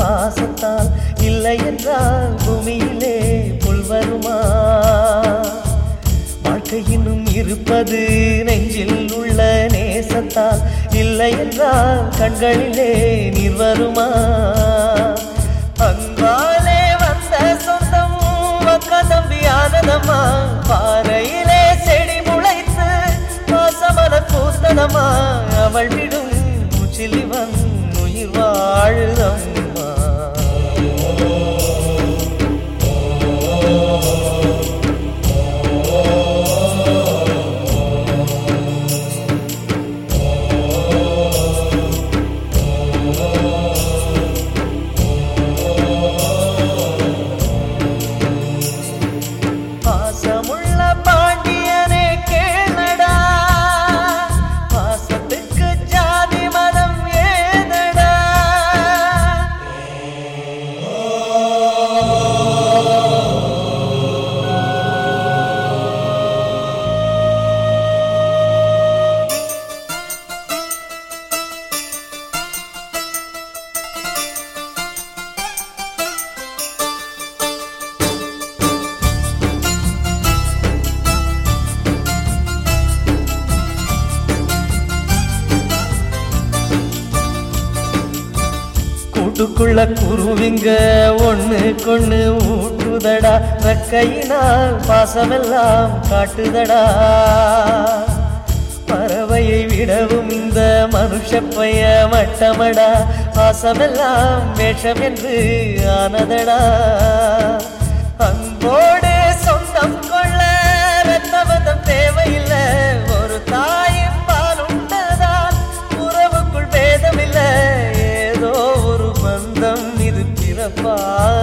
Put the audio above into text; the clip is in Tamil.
பாசத்தால் இல்லை என்றால் பூமியிலே புல் வருமா வாழ்க்கை இன்னும் இருப்பது நெஞ்சில் உள்ள நேசத்தால் இல்லை என்றால் கண்களிலே நீர் வருமா அன்பாலே வந்த சொந்தம் அக்கா தம்பியானதம்மா பாறையிலே செடி முளைத்து பாசமல பூத்தனமா அவள் விடும் முச்சிலிவன் உயிர் வாழுதம்மா பாசமுள்ள பாண்டியனே கேளடா பாசத்துக்கு ஜாதி மதம் ஏதடா கூட்டுக்குள்ள குருவிங்க ஒண்ணு கொண்ணு ஊட்டுதடா ரெக்கையினால் பாசமெல்லாம் காட்டுதடா பறவையை விடவும் இந்த மனுஷப்பைய மட்டமடா பாசமெல்லாம் வேஷம் என்று ஆனதடா அன்போடு சொந்தம் கொள்ள ரத்தவதம் தேவையில்லை ஒரு தாயின் பால் உண்டதால் உறவுக்குள் பேதமில்லை ஏதோ ஒரு பந்தம் இது பிறப்பா